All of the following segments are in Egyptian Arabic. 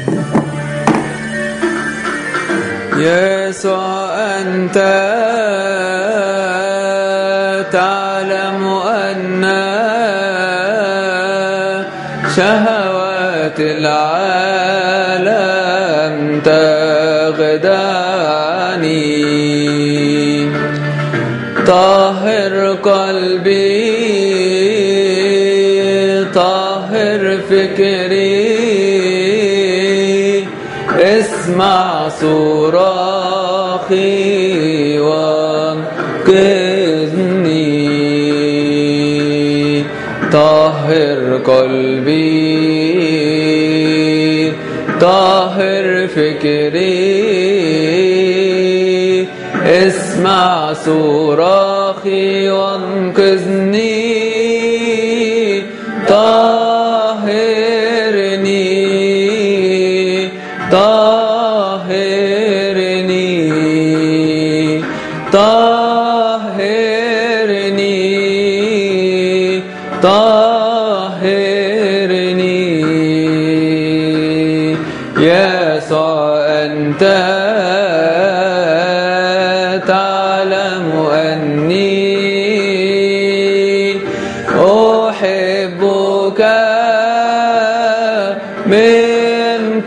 يسوع أنت تعلم أن شهوات العالم تغداني طهر قلبي طهر فكري اسمع صراخي وانقذني طهر قلبي طهر فكري اسمع صراخي وانقذني طهرني طهرني طهرني طهرني يسوع أنت تعلم أني أحبك من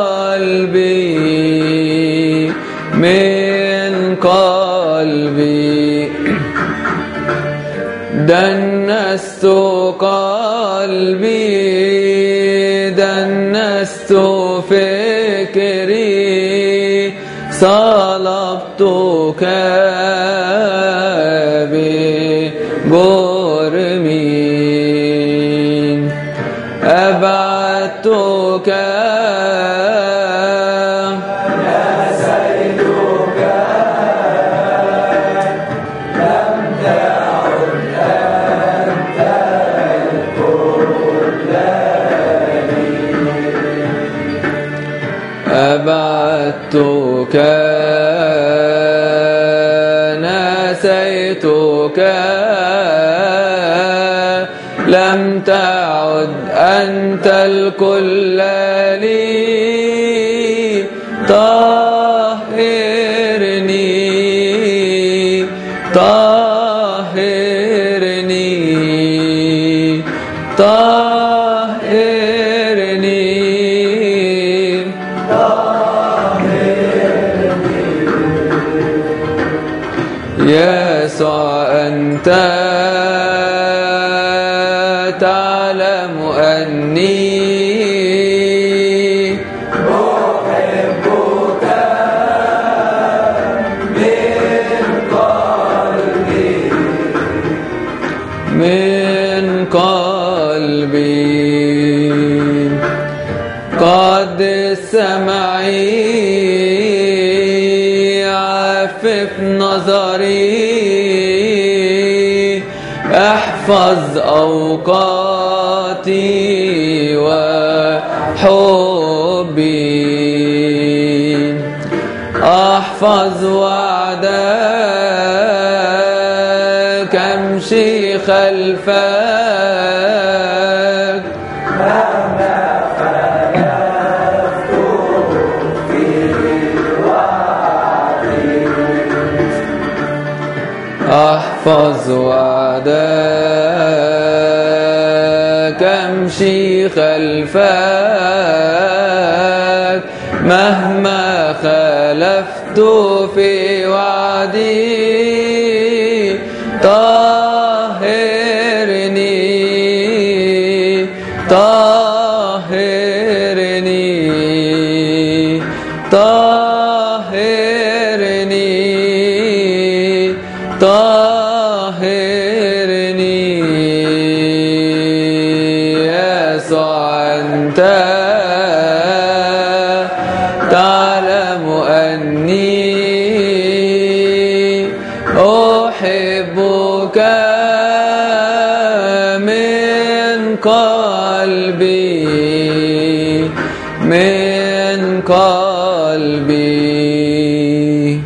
قلبي من قلبي دنست قلبي دنست فكري صلبتك بجرمي أبعدتك أبعدتك نسيتك لم تعد أنت الكل لي طهرني طهرني طهرني يسوع أنت تعلم أني من قلبي قد سمعي عفف نظري احفظ اوقاتي وحبي احفظ وعدك امشي خلفك احفظ وعدك امشي خلفك مهما خلفت في وعدي طهرني طهرني طهرني طهرني يسوع أنت تعلم أني أحبك من قلبي من قلبي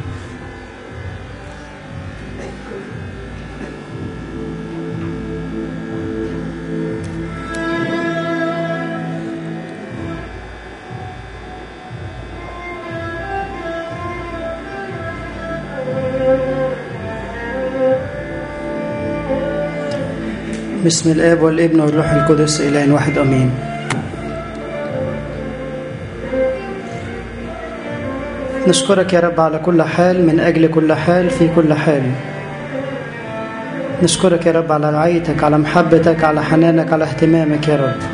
بسم الآب والابن والروح القدس إله واحد أمين نشكرك يا رب على كل حال من أجل كل حال في كل حال نشكرك يا رب على رعايتك على محبتك على حنانك على اهتمامك يا رب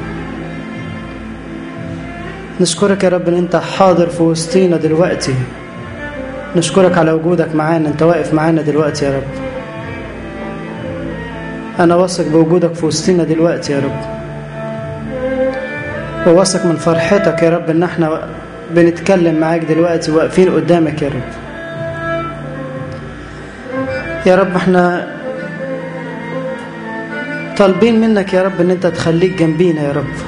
نشكرك يا رب ان انت حاضر في وسطينا دلوقتي نشكرك على وجودك معانا انت واقف معانا دلوقتي يا رب انا واثق بوجودك في وسطينا دلوقتي يا رب وواثق من فرحتك يا رب ان احنا بنتكلم معاك دلوقتي واقفين قدامك يا رب يا رب احنا طالبين منك يا رب ان انت تخليك جنبينا يا رب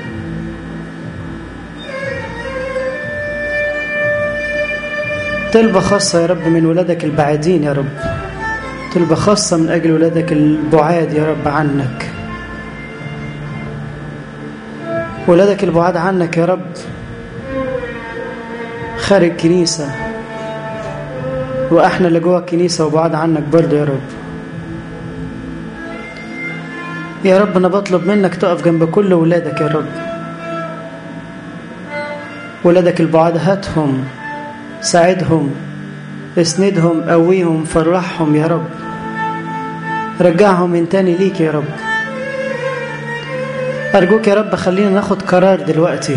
طلبة خاصة يا رب من ولادك البعيدين يا رب طلبة خاصة من أجل ولادك البعاد يا رب عنك ولادك البعاد عنك يا رب خارج كنيسة وإحنا اللي جوه الكنيسة وبعاد عنك برضه يا رب يا رب أنا بطلب منك تقف جنب كل ولادك يا رب ولادك البعاد هاتهم ساعدهم اسندهم قويهم فرحهم يا رب رجعهم من تاني ليك يا رب أرجوك يا رب خلينا ناخد قرار دلوقتي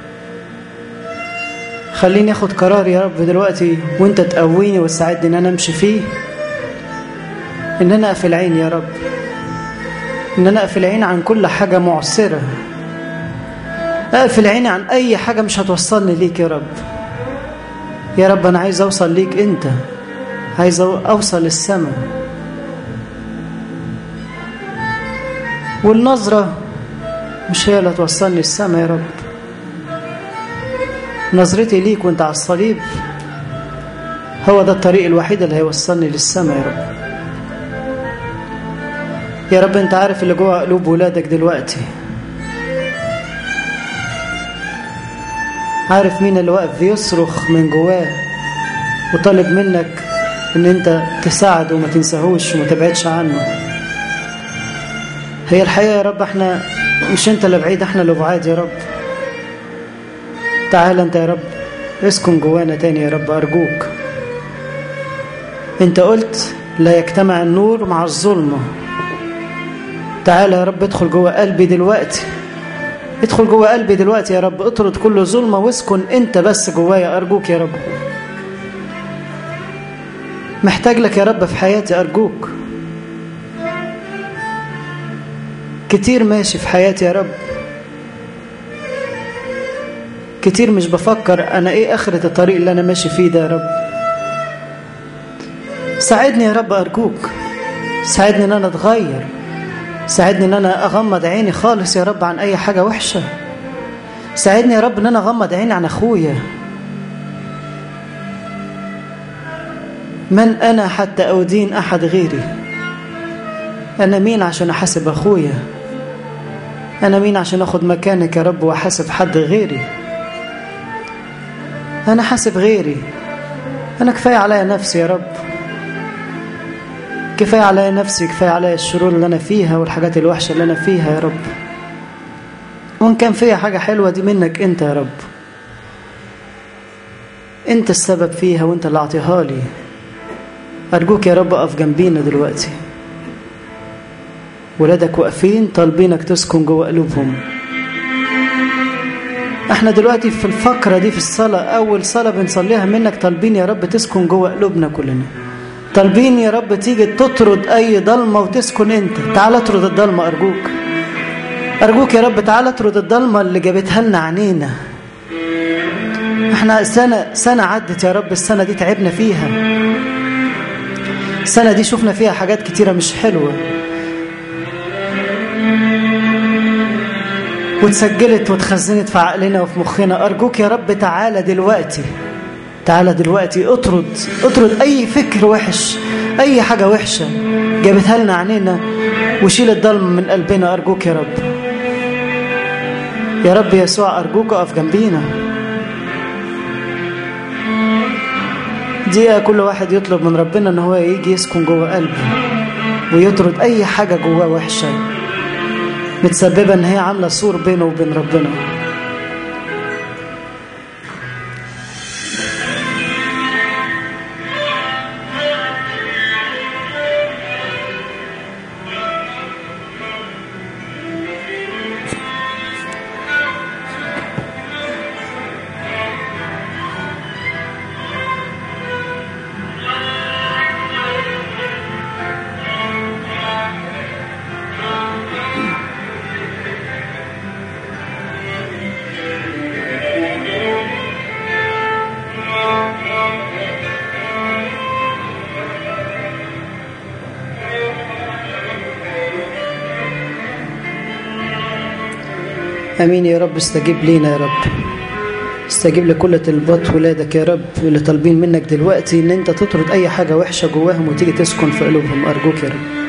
خليني اخد قرار يا رب دلوقتي وانت تقويني وتساعدني ان انا امشي فيه ان انا اقفل عيني يا رب ان انا اقفل عيني عن كل حاجة معسرة اقفل عيني عن اي حاجة مش هتوصلني ليك يا رب يا رب انا عايز اوصل ليك انت عايز اوصل للسماء والنظرة مش هي اللي توصلني السماء يا رب نظرتي ليك وانت على الصليب هو ده الطريق الوحيد اللي هيوصلني للسماء يا رب يا رب انت عارف اللي جوه قلوب ولادك دلوقتي عارف مين اللي واقف بيصرخ من جواه وطالب منك ان انت تساعده وما تنساهوش وما تبعدش عنه هي الحقيقة يا رب احنا مش انت اللي بعيد احنا اللي بعاد يا رب تعال انت يا رب اسكن جوانا تاني يا رب ارجوك انت قلت لا يجتمع النور مع الظلمة تعال يا رب ادخل جوه قلبي دلوقتي ادخل جوه قلبي دلوقتي يا رب اطرد كل ظلمة واسكن انت بس جوايا ارجوك يا رب محتاج لك يا رب في حياتي ارجوك كتير ماشي في حياتي يا رب كتير مش بفكر انا ايه اخرة الطريق اللي انا ماشي فيه ده يا رب ساعدني يا رب ارجوك ساعدني ان انا اتغير ساعدني ان انا اغمض عيني خالص يا رب عن اي حاجة وحشة ساعدني يا رب ان انا اغمض عيني عن اخويا من انا حتى اودين احد غيري انا مين عشان احاسب اخويا انا مين عشان اخد مكانك يا رب واحاسب حد غيري أنا حاسب غيري أنا كفاية عليا نفسي يا رب كفاية عليا نفسي كفاية عليا الشرور اللي أنا فيها والحاجات الوحشة اللي أنا فيها يا رب وإن كان فيها حاجة حلوة دي منك أنت يا رب أنت السبب فيها وأنت اللي أعطيها لي أرجوك يا رب أقف جنبينا دلوقتي ولادك واقفين طالبينك تسكن جوه قلوبهم احنا دلوقتي في الفقرة دي في الصلاة أول صلاة بنصليها منك طالبين يا رب تسكن جوه قلوبنا كلنا طالبين يا رب تيجي تطرد أي ضلمة وتسكن أنت تعال اطرد الضلمة أرجوك أرجوك يا رب تعال اطرد الضلمة اللي جابتها لنا عينينا احنا سنة سنة عدت يا رب السنة دي تعبنا فيها السنة دي شفنا فيها حاجات كتيرة مش حلوة واتسجلت واتخزنت في عقلنا وفي مخنا أرجوك يا رب تعالى دلوقتي تعالى دلوقتي اطرد اطرد أي فكر وحش أي حاجة وحشة جابتها لنا عينينا وشيل الضلمة من قلبنا أرجوك يا رب يا رب يسوع أرجوك أقف جنبينا دقيقة كل واحد يطلب من ربنا ان هو يجي يسكن جوه قلبه ويطرد اي حاجة جواه وحشة متسببة ان هي عاملة سور بينه وبين ربنا امين يا رب استجيب لينا يا رب استجيب لكل طلبات ولادك يا رب اللي طالبين منك دلوقتي ان انت تطرد اي حاجه وحشه جواهم وتيجي تسكن في قلوبهم ارجوك يا رب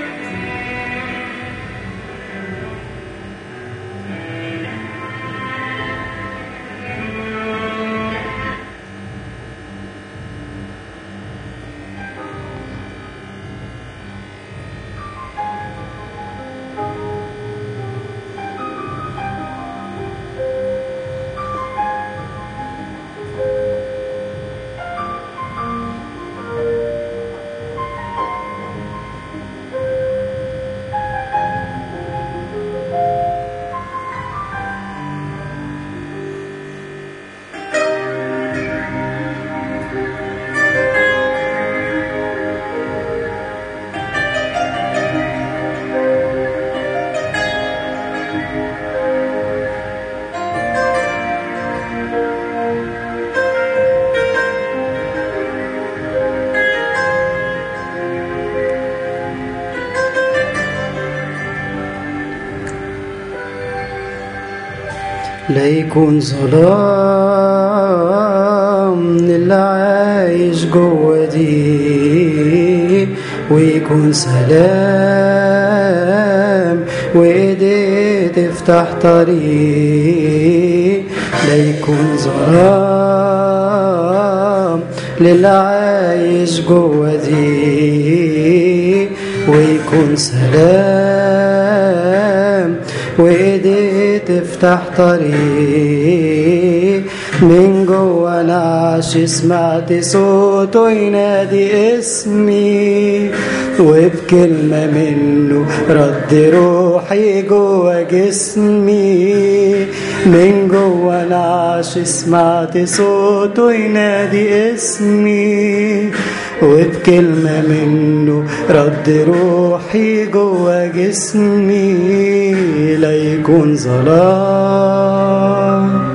لا يكون ظلام للي عايش جوا دي ويكون سلام وايديه تفتح طريق لا يكون ظلام للي عايش جوا دي ويكون سلام وايديه تفتح طريق من جوا نعش سمعت صوته ينادي اسمي وبكلمة منه رد روحي جوا جسمي من جوا نعش سمعت صوته ينادي اسمي وبكلمة منه رد روحي جوا جسمي لا يكون ظلام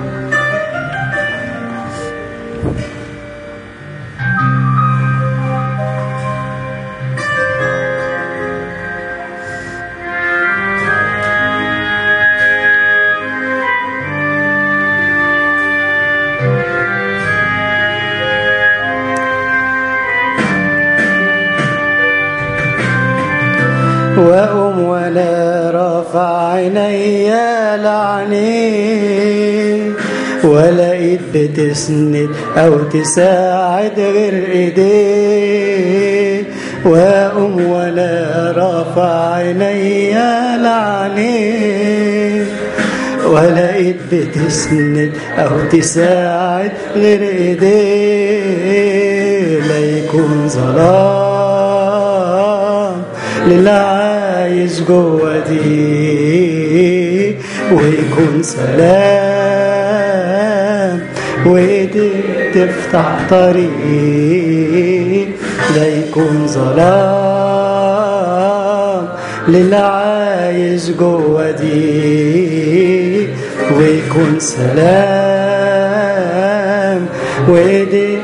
وأقوم ولا رافع عيني لعني ولا ايد بتسند او تساعد غير ايديه واقوم ولا رافع عيني لعني ولا ايد بتسند او تساعد غير ايديه لا يكون ظلام للي عايش جوا دي ويكون سلام وايديك تفتح طريق لا يكون ظلام للي عايش جوا دي ويكون سلام وايديك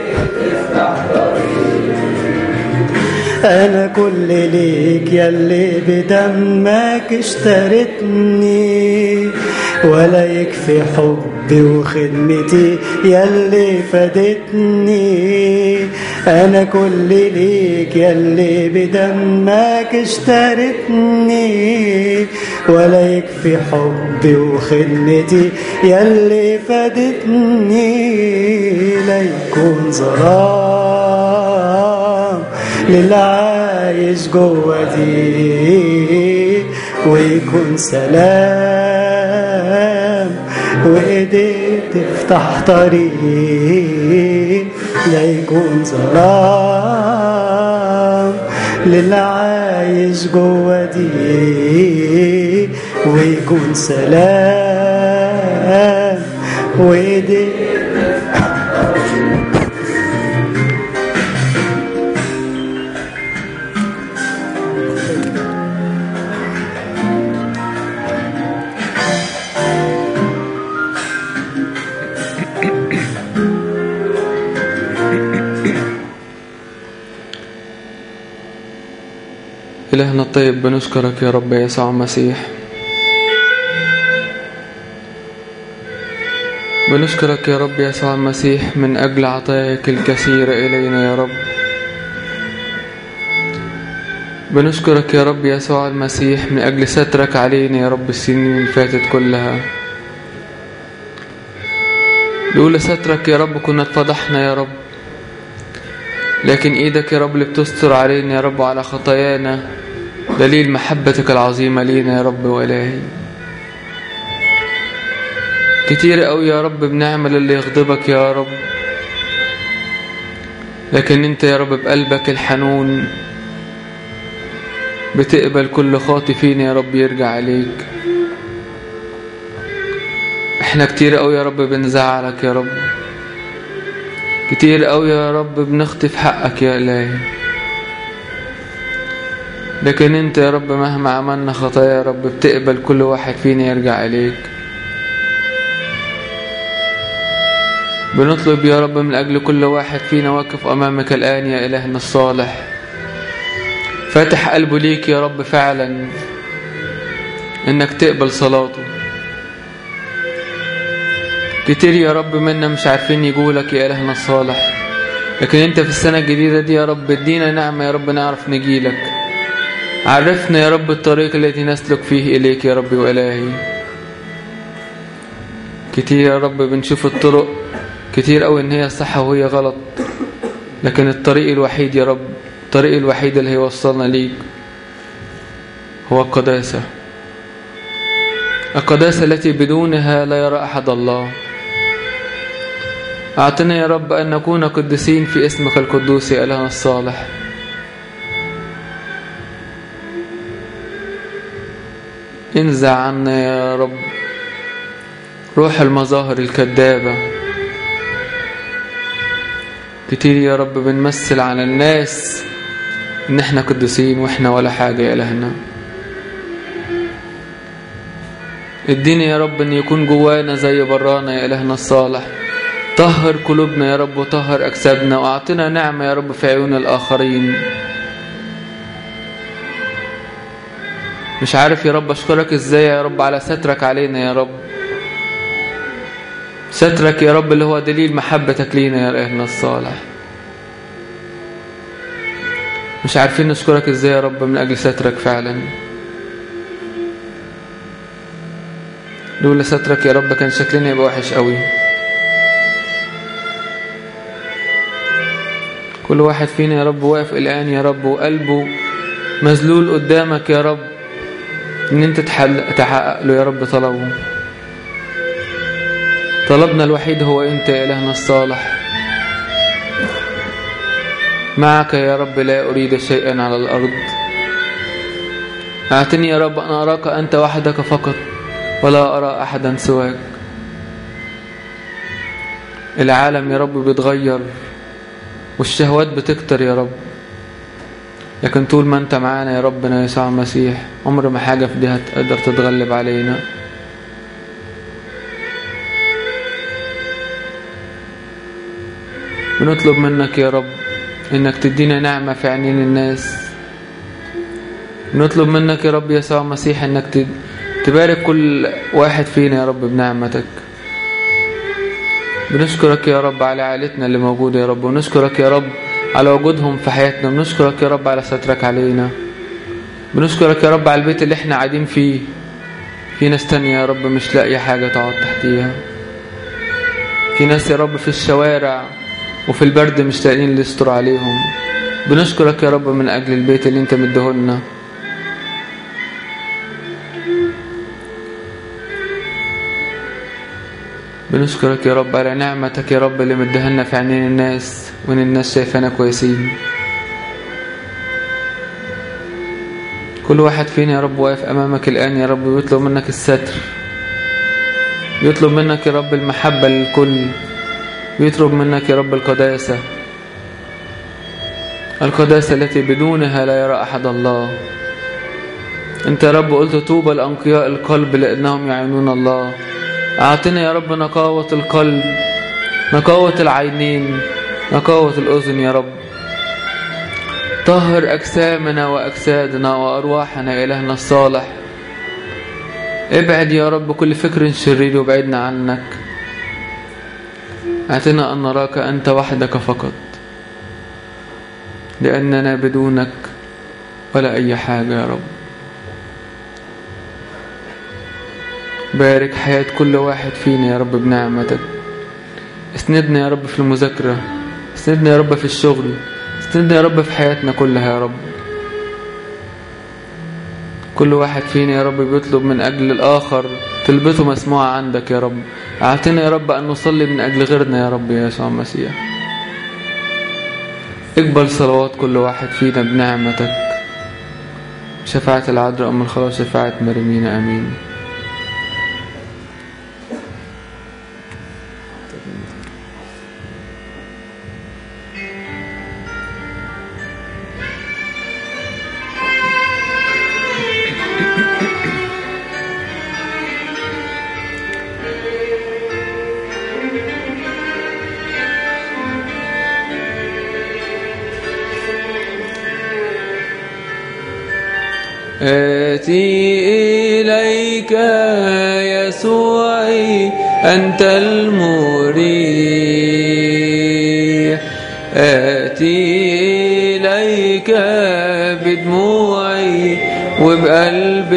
انا كل ليك يلي بدمك اشتريتني ولا يكفي حبي وخدمتي يلي فادتني انا كل ليك يلي بدمك اشتريتني ولا يكفي حبي وخدمتي يلي فادتني لا يكون ظلام للي عايش جوا دي ويكون سلام وإيديك تفتح طريق لا يكون ظلام للي عايش جوا دي ويكون سلام وإيديك إلهنا الطيب بنشكرك يا رب يسوع المسيح بنشكرك يا رب يسوع المسيح من أجل عطاياك الكثيرة إلينا يا رب بنشكرك يا رب يسوع المسيح من أجل سترك علينا يا رب السنين اللي فاتت كلها لولا سترك يا رب كنا اتفضحنا يا رب لكن ايدك يا رب اللي بتستر علينا يا رب وعلى خطايانا دليل محبتك العظيمة لينا يا رب وإلهي كتير قوي يا رب بنعمل اللي يغضبك يا رب لكن انت يا رب بقلبك الحنون بتقبل كل خاطي فينا يا رب يرجع عليك احنا كتير قوي يا رب بنزعلك يا رب كتير قوي يا رب بنخطي في حقك يا إلهي لكن انت يا رب مهما عملنا خطايا يا رب بتقبل كل واحد فينا يرجع إليك بنطلب يا رب من أجل كل واحد فينا واقف أمامك الآن يا إلهنا الصالح فاتح قلبه ليك يا رب فعلا إنك تقبل صلاته كتير يا رب منا مش عارفين يقولك يا إلهنا الصالح لكن انت في السنة الجديدة دي يا رب ادينا نعمة يا رب نعرف نجيلك عرفنا يا رب الطريق التي نسلك فيه إليك يا رب وإلهي كتير يا رب بنشوف الطرق كتير قوي ان هي صح وهي غلط لكن الطريق الوحيد يا رب الطريق الوحيد اللي هيوصلنا ليك هو القداسة القداسة التي بدونها لا يرى أحد الله أعطنا يا رب أن نكون قدسين في اسمك القدوس يا إلهنا الصالح انزع عنا يا رب روح المظاهر الكذابة كتير يا رب بنمثل على الناس ان احنا قدسين واحنا ولا حاجة يا إلهنا ادينا يا رب ان يكون جوانا زي برانا يا إلهنا الصالح طهر قلوبنا يا رب وطهر أجسادنا وأعطنا نعمة يا رب في عيون الآخرين مش عارف يا رب أشكرك إزاي يا رب على سترك علينا يا رب سترك يا رب اللي هو دليل محبتك لينا يا إلهنا الصالح مش عارفين نشكرك إزاي يا رب من أجل سترك فعلا لولا سترك يا رب كان شكلنا يبقى وحش قوي كل واحد فينا يا رب واقف الآن يا رب وقلبه مذلول قدامك يا رب ان انت تحقق له يا رب طلبه طلبنا الوحيد هو انت يا إلهنا الصالح معك يا رب لا أريد شيئا على الأرض أعطني يا رب أن أراك أنت وحدك فقط ولا أرى أحدا سواك العالم يا رب بيتغير والشهوات بتكتر يا رب لكن طول ما انت معانا يا ربنا يسوع المسيح عمر ما حاجة في دي هتقدر تتغلب علينا بنطلب منك يا رب انك تدينا نعمة في عينين الناس بنطلب منك يا رب يسوع المسيح انك تبارك كل واحد فينا يا رب بنعمتك بنشكرك يا رب على عائلتنا اللي موجودة يا رب ونشكرك يا رب على وجودهم في حياتنا بنشكرك يا رب على سترك علينا بنشكرك يا رب على البيت اللي احنا قاعدين فيه في ناس تانية يا رب مش لاقية حاجة تقعد تحتيها في ناس يا رب في الشوارع وفي البرد مش لاقيين اللي يستر عليهم بنشكرك يا رب من أجل البيت اللي انت مديهولنا بنشكرك يا رب على نعمتك يا رب اللي مدهنا في عينين الناس وان الناس شايفانا كويسين كل واحد فينا يا رب واقف امامك الان يا رب بيطلب منك الستر بيطلب منك يا رب المحبة للكل بيطلب منك يا رب القداسة القداسة التي بدونها لا يرى أحد الله أنت يا رب قلت طوبى لأنقياء القلب لأنهم يعينون الله أعطنا يا رب نقاوة القلب نقاوة العينين نقاوة الأذن يا رب طهر أجسامنا وأجسادنا وأرواحنا إلهنا الصالح ابعد يا رب كل فكر شرير وابعدنا عنك أعطنا أن نراك أنت وحدك فقط لأننا بدونك ولا أي حاجة يا رب بارك حياة كل واحد فينا يا رب بنعمتك اسندنا يا رب في المذاكرة اسندنا يا رب في الشغل اسندنا يا رب في حياتنا كلها يا رب كل واحد فينا يا رب بيطلب من أجل الآخر تلبسه مسموعة عندك يا رب أعطنا يا رب أن نصلي من أجل غيرنا يا رب يا يسوع المسيح اقبل صلوات كل واحد فينا بنعمتك شفاعة العذراء أم الخلاص شفاعة مريمين آمين آتي إليك يسوعي أنت المريح آتي إليك بدموعي وبقلب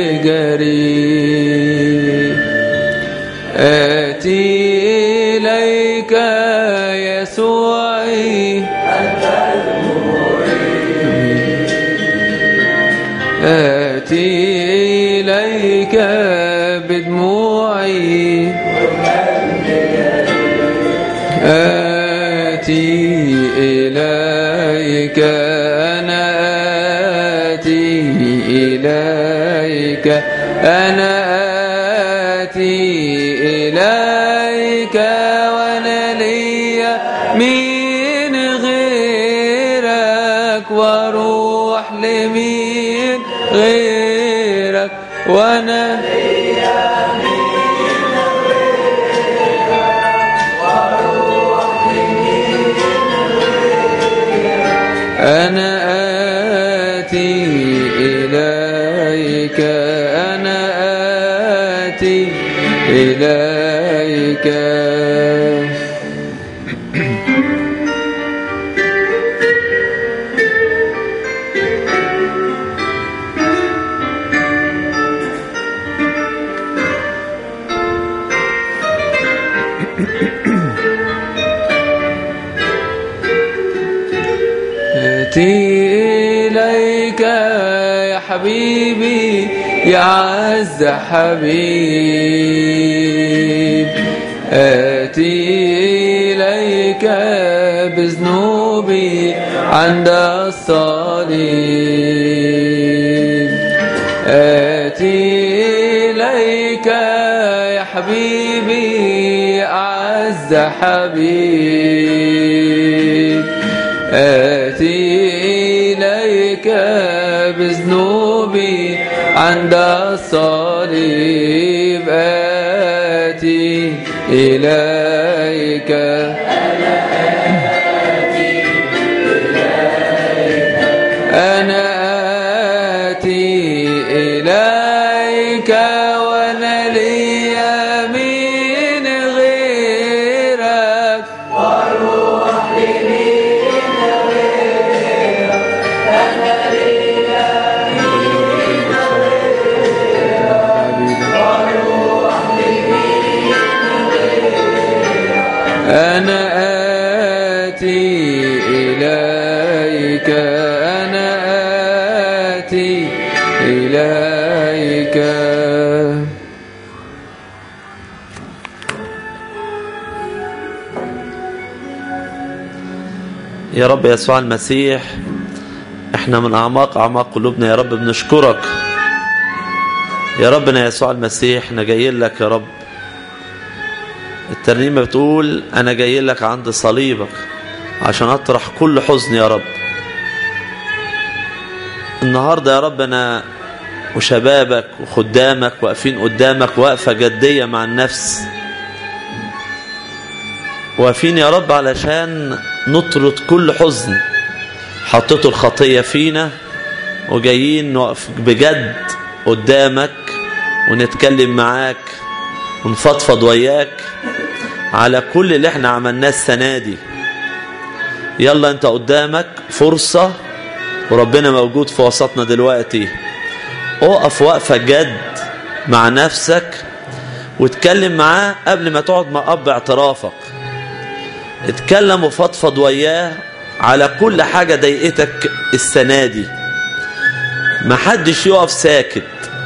جريح آتي إليك يسوعي آتي إليك بدموعي آتي إليك أنا آتي إليك أنا آتي إليك وأنا لي من غيرك واروح لمين غيرك وانا أنا آتي إليك أنا آتي إليك آتي إليك يا حبيبي يا عز حبيب آتي إليك بذنوبي عند الصليب آتي إليك يا حبيبي يا أعز حبيب آتي إليك بذنوبي عند الصليب آتي إليك أنا آتي إليك وأنا لي من غيرك أنا آتي إليك أنا آتي إليك يا رب يسوع المسيح احنا من اعماق اعماق قلوبنا يا رب بنشكرك يا ربنا يسوع المسيح احنا جايين لك يا رب الترنيمه بتقول انا جاي لك عند صليبك عشان اطرح كل حزن يا رب النهارده يا رب انا وشبابك وخدامك واقفين قدامك وقفه جديه مع النفس واقفين يا رب علشان نطرد كل حزن حطيته الخطيه فينا وجايين نقف بجد قدامك ونتكلم معاك ونفضفض وياك على كل اللي احنا عملناه السنه دي يلا انت قدامك فرصه وربنا موجود في وسطنا دلوقتي اقف وقفه جد مع نفسك واتكلم معاه قبل ما تقعد مع اب اعترافك اتكلم وفضفض وياه على كل حاجة ضايقتك السنة دي محدش يقف ساكت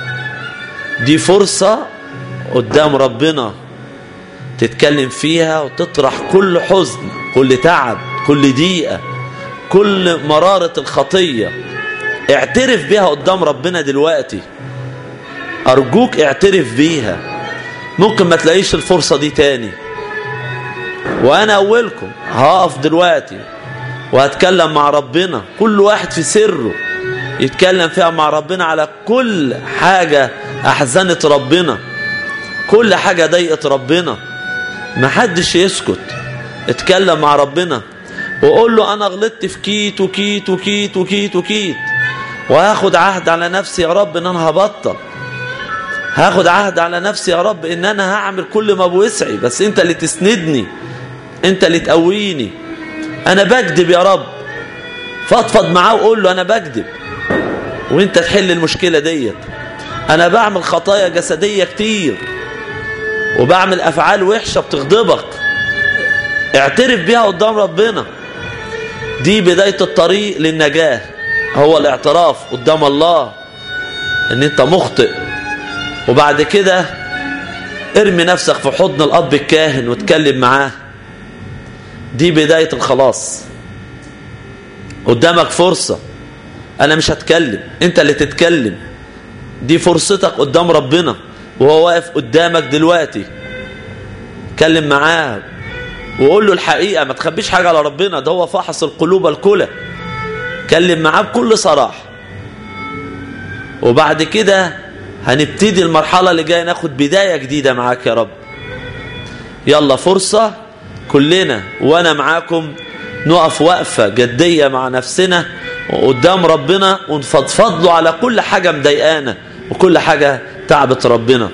دي فرصة قدام ربنا تتكلم فيها وتطرح كل حزن كل تعب كل ضيقة كل مرارة الخطية اعترف بيها قدام ربنا دلوقتي أرجوك اعترف بيها ممكن ما تلاقيش الفرصة دي تاني وأنا أولكم هقف دلوقتي وهتكلم مع ربنا كل واحد في سره يتكلم فيها مع ربنا على كل حاجة أحزنت ربنا كل حاجة ضايقت ربنا محدش يسكت اتكلم مع ربنا وقول له أنا غلطت في كيت وكيت وكيت وكيت وكيت وهاخد عهد على نفسي يا رب ان انا هبطل هاخد عهد على نفسي يا رب ان انا هعمل كل ما بوسعي بس انت اللي تسندني انت اللي تقويني انا بكذب يا رب فضفض معاه وقول له انا بكذب وانت تحل المشكلة ديت انا بعمل خطايا جسدية كتير وبعمل افعال وحشة بتغضبك اعترف بيها قدام ربنا دي بداية الطريق للنجاة هو الاعتراف قدام الله ان انت مخطئ وبعد كده ارمي نفسك في حضن الاب الكاهن واتكلم معاه دي بداية الخلاص قدامك فرصة انا مش هتكلم انت اللي تتكلم دي فرصتك قدام ربنا وهو واقف قدامك دلوقتي اتكلم معاه وقول له الحقيقة ما تخبيش حاجة على ربنا ده هو فحص القلوب الكلى اتكلم معاه بكل صراحة وبعد كده هنبتدي المرحلة اللي جاية ناخد بداية جديدة معاك يا رب يلا فرصة كلنا وانا معاكم نقف وقفة جدية مع نفسنا وقدام ربنا ونفضفض له على كل حاجة مضايقانا وكل حاجة تعبت ربنا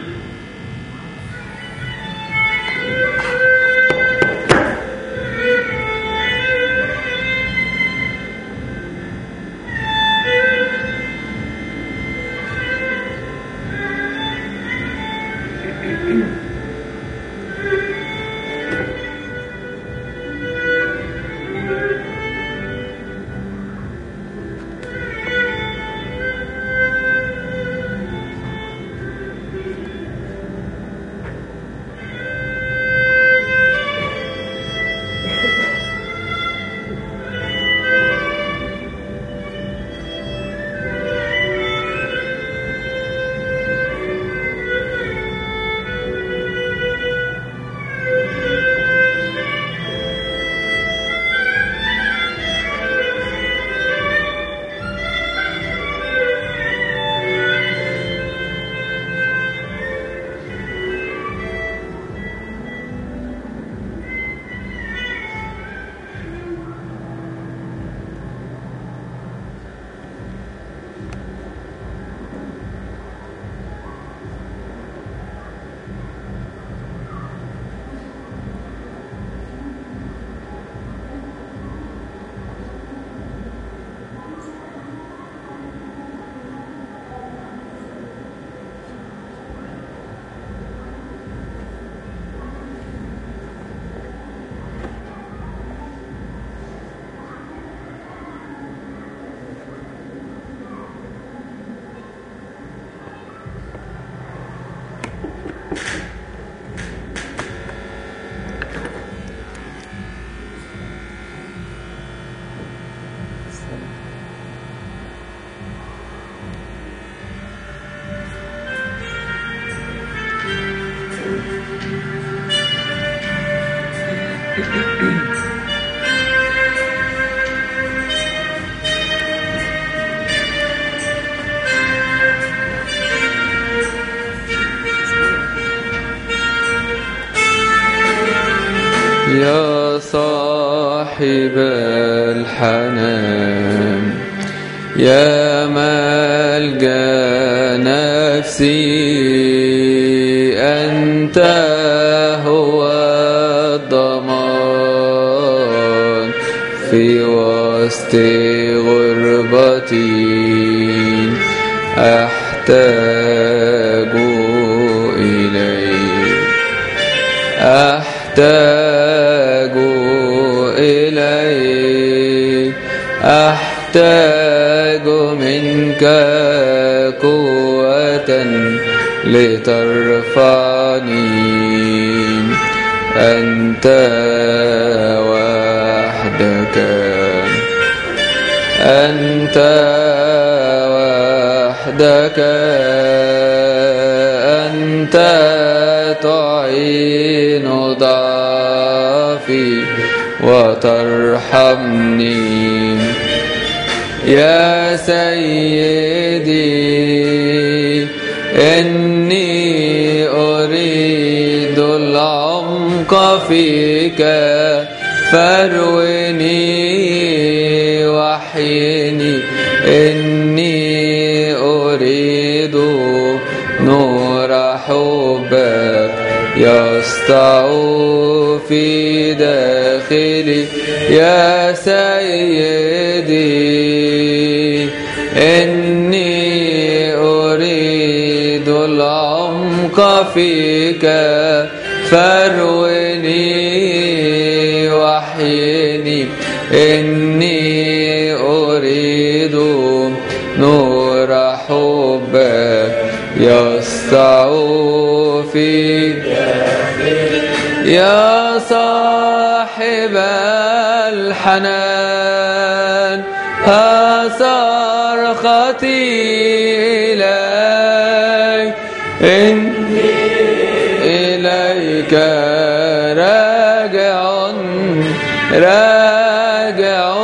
يا صاحب الحنان يا ملجا نفسي أنت هو الضمان في وسط غربتي أحتاج إليك أحتاج إليك أحتاج منك قوة لترفعني أنت وحدك أنت وحدك أنت تعين ضعفي وترحمني يا سيدي إني أريد العمق فيك فاروني وحيني إني أريد نور حبك يسطع في داخلي يا سيدي إني أريد العمق فيك فاروني وحيني إني أريد نور حبك يسطع في يا صاحب الحنان ها صرختي إليك إني إليك راجع راجع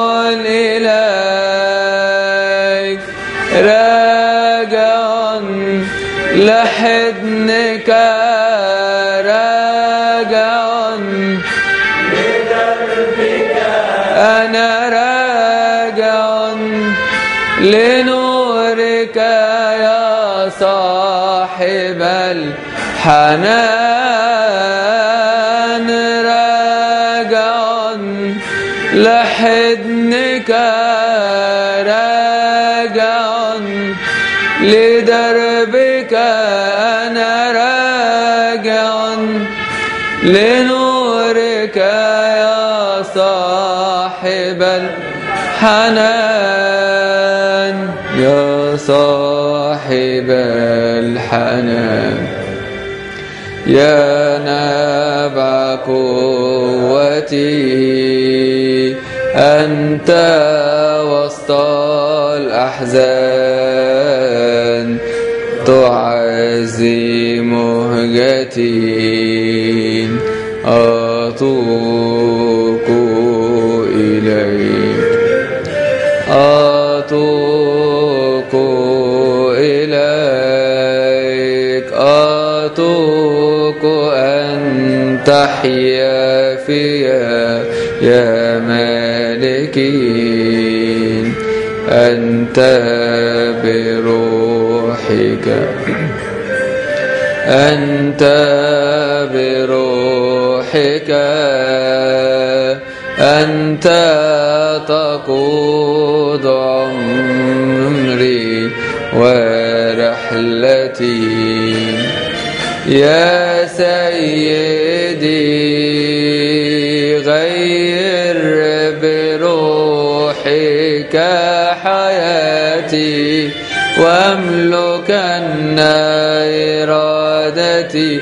إليك راجع لحضنك راجع أنا راجع لنورك يا صاحب الحنان راجع لحضنك راجع لدربك أنا راجع لنورك يا صاحب الحنان يا صاحب الحنان يا نبع قوتي أنت وسط الأحزان تعزي مهجتي أتوق إليك أتوق إليك أتوق أن تحيا فيا يا مالكي أنت بروحك أنت بروحك أنت تقود عمري ورحلتي يا سيدي غير بروحك حياتي واملكن إرادتي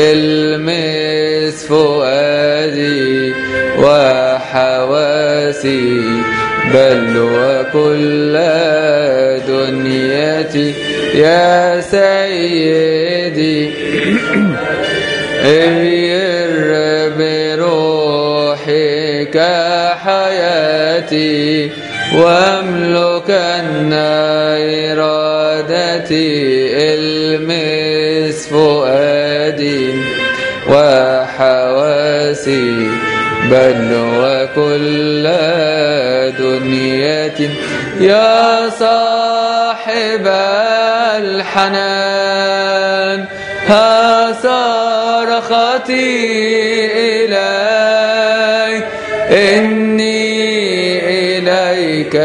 المس فؤادي وحواسي بل وكل دنيتي يا سيدي غير بروحك حياتي واملكن إرادتي المس فؤادي وحواسي بل وكل دنيتي يا صاحب الحنان ها صرختي إليك إني إليك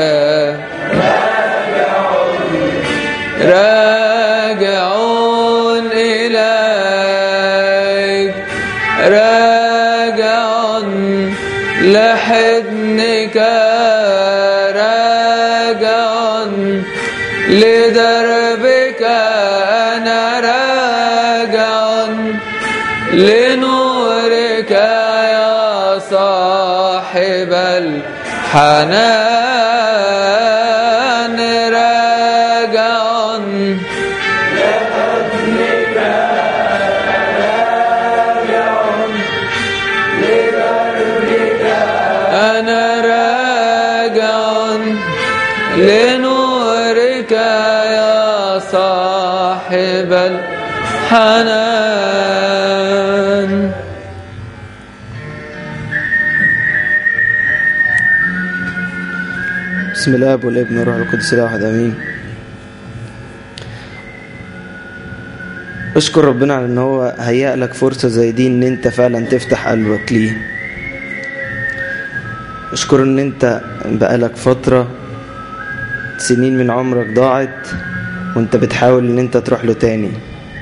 راجعون إليك راجعون لحضنك راجعون لدربك أنا راجعون لنورك يا صاحب الحنان راجعون أنا راجع لنورك يا صاحب الحنان بسم الاب والابن والروح القدس اله واحد امين اشكر ربنا على ان هو هيأ لك فرصه زي دي ان انت فعلا تفتح قلبك ليه اشكر ان انت بقالك فتره سنين من عمرك ضاعت وانت بتحاول ان انت تروح له تاني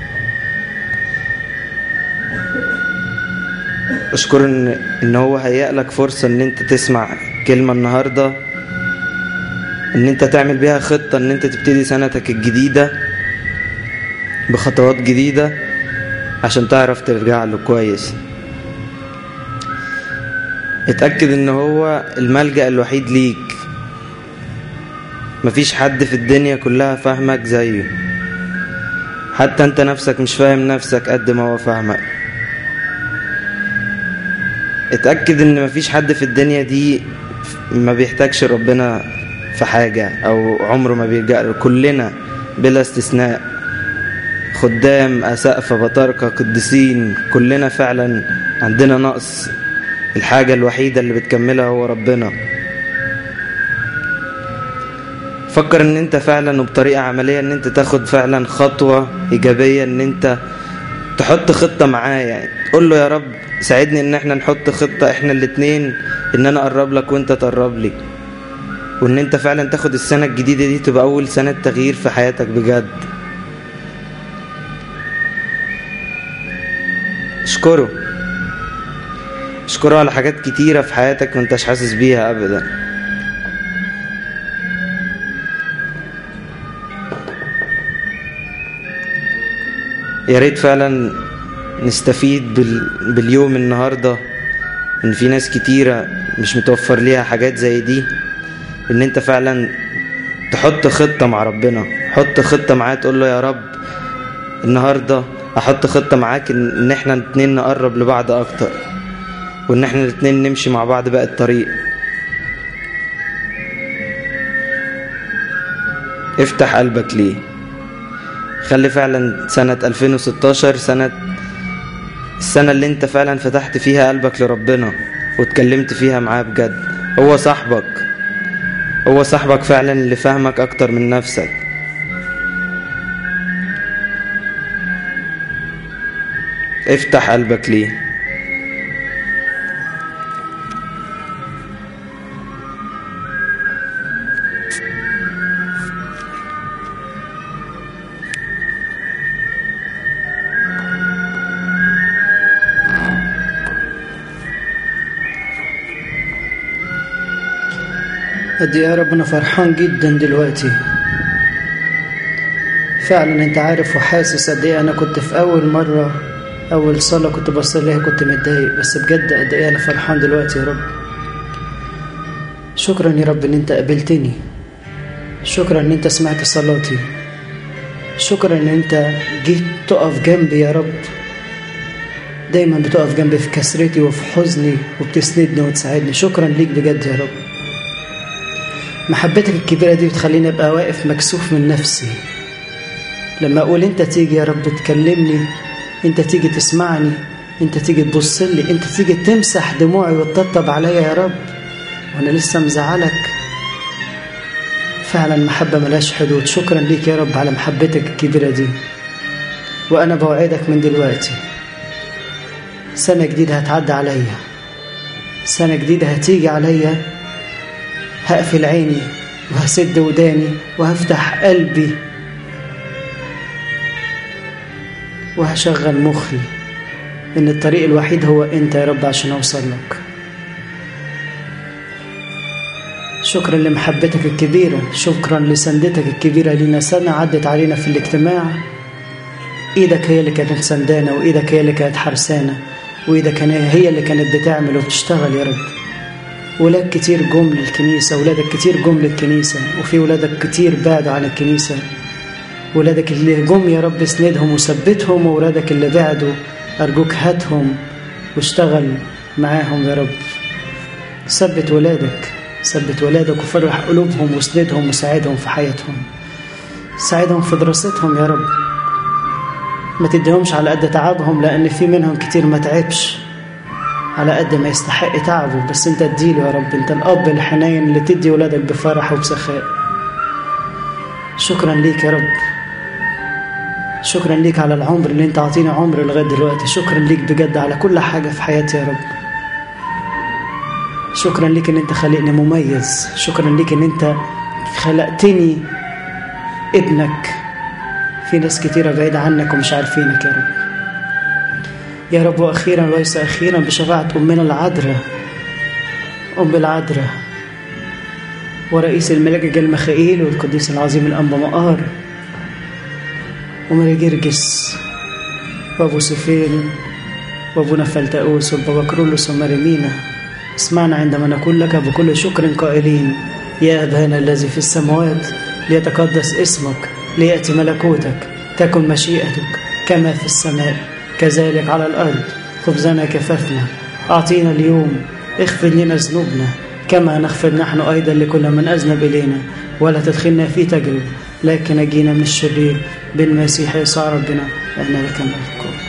اشكر ان ان هو هيأ لك فرصه ان انت تسمع كلمه النهارده ان انت تعمل بيها خطة ان انت تبتدي سنتك الجديدة بخطوات جديدة عشان تعرف ترجع له كويس اتأكد ان هو الملجأ الوحيد ليك مفيش حد في الدنيا كلها فاهمك زيه حتى انت نفسك مش فاهم نفسك قد ما هو فاهمك اتأكد ان مفيش حد في الدنيا دي ما بيحتاجش ربنا في حاجة أو عمره ما بيلجأ له كلنا بلا استثناء خدام أسقفة بطاركة قديسين كلنا فعلا عندنا نقص الحاجة الوحيدة اللي بتكملها هو ربنا فكر ان انت فعلا وبطريقة عملية ان انت تاخد فعلا خطوة ايجابية ان انت تحط خطة معاه يعني قول له يا رب ساعدني ان احنا نحط خطة احنا الاتنين ان انا اقرب لك وانت تقرب لي وان انت فعلا تاخد السنة الجديدة دي تبقى اول سنة تغيير في حياتك بجد اشكره اشكره على حاجات كتيرة في حياتك ما انتش حاسس بيها ابدا يا ريت فعلا نستفيد بال... باليوم النهارده ان في ناس كتيرة مش متوفر ليها حاجات زي دي ان انت فعلا تحط خطة مع ربنا حط خطة معاه تقول له يا رب النهاردة احط خطة معاك ان إن احنا الاتنين نقرب لبعض اكتر وان احنا الاتنين نمشي مع بعض بقى الطريق افتح قلبك ليه خلي فعلا سنة 2016 سنة السنة اللي انت فعلا فتحت فيها قلبك لربنا واتكلمت فيها معاه بجد هو صاحبك هو صاحبك فعلا اللي فاهمك اكتر من نفسك افتح قلبك ليه قد إيه يا رب انا فرحان جدا دلوقتي فعلا انت عارف وحاسس قد ايه انا كنت في اول مره اول صلاه كنت بصليها كنت متضايق بس بجد قد ايه انا فرحان دلوقتي يا رب شكرا يا رب ان انت قابلتني شكرا ان انت سمعت صلاتي شكرا ان انت جيت تقف جنبي يا رب دايما بتقف جنبي في كسرتي وفي حزني وبتسندني وتساعدني شكرا ليك بجد يا رب محبتك الكبيرة دي بتخليني أبقى واقف مكسوف من نفسي لما أقول أنت تيجي يا رب تكلمني أنت تيجي تسمعني أنت تيجي تبص لي أنت تيجي تمسح دموعي وتطبطب عليا يا رب وأنا لسه مزعلك فعلا محبة ملاش حدود شكرا ليك يا رب على محبتك الكبيرة دي وأنا بوعدك من دلوقتي سنة جديدة هتعدي عليا سنة جديدة هتيجي عليا هقفل عيني وهسد وداني وهفتح قلبي وهشغل مخي إن الطريق الوحيد هو أنت يا رب عشان أوصل لك شكرا لمحبتك الكبيرة شكرا لسندتك الكبيرة لنا سنة عدت علينا في الاجتماع ايدك هي اللي كانت سندانة وايدك هي اللي كانت حرسانة وايدك هي اللي كانت بتعمل وبتشتغل يا رب ولاد كتير جم للكنيسة ولادك كتير جم للكنيسة وفي ولادك كتير بعدوا عن الكنيسة ولادك اللي جم يا رب اسندهم وثبتهم وولادك اللي بعدوا أرجوك هاتهم واشتغل معاهم يا رب ثبت ولادك ثبت ولادك وفرح قلوبهم واسندهم وساعدهم في حياتهم ساعدهم في دراستهم يا رب ما تديهمش على قد تعبهم لأن في منهم كتير ما تعبش على قد ما يستحق تعبه بس انت اديله يا رب انت الأب الحنين اللي تدي ولادك بفرح وبسخاء شكرا ليك يا رب شكرا ليك على العمر اللي انت عطيني عمر لغاية دلوقتي شكرا ليك بجد على كل حاجة في حياتي يا رب شكرا ليك ان انت خلقني مميز شكرا ليك ان انت خلقتني ابنك في ناس كتيرة بعيدة عنك ومش عارفينك يا رب يا رب وأخيرا وليس أخيرا بشفاعة أمنا العذراء أم العذراء ورئيس الملائكة المخائيل والقديس العظيم الأنبا مقار وماري جرجس وأبو سفين وأبونا فلتأوس والبابا كرولوس وماريمينا اسمعنا عندما نقول لك بكل شكر قائلين يا أبانا الذي في السماوات ليتقدس اسمك ليأتي ملكوتك تكن مشيئتك كما في السماء كذلك على الأرض خبزنا كففنا أعطينا اليوم اغفر لنا ذنوبنا كما نغفر نحن أيضا لكل من أذنب إلينا ولا تدخلنا في تجربة لكن نجينا من الشرير بالمسيح يسوع ربنا لأن لك الملك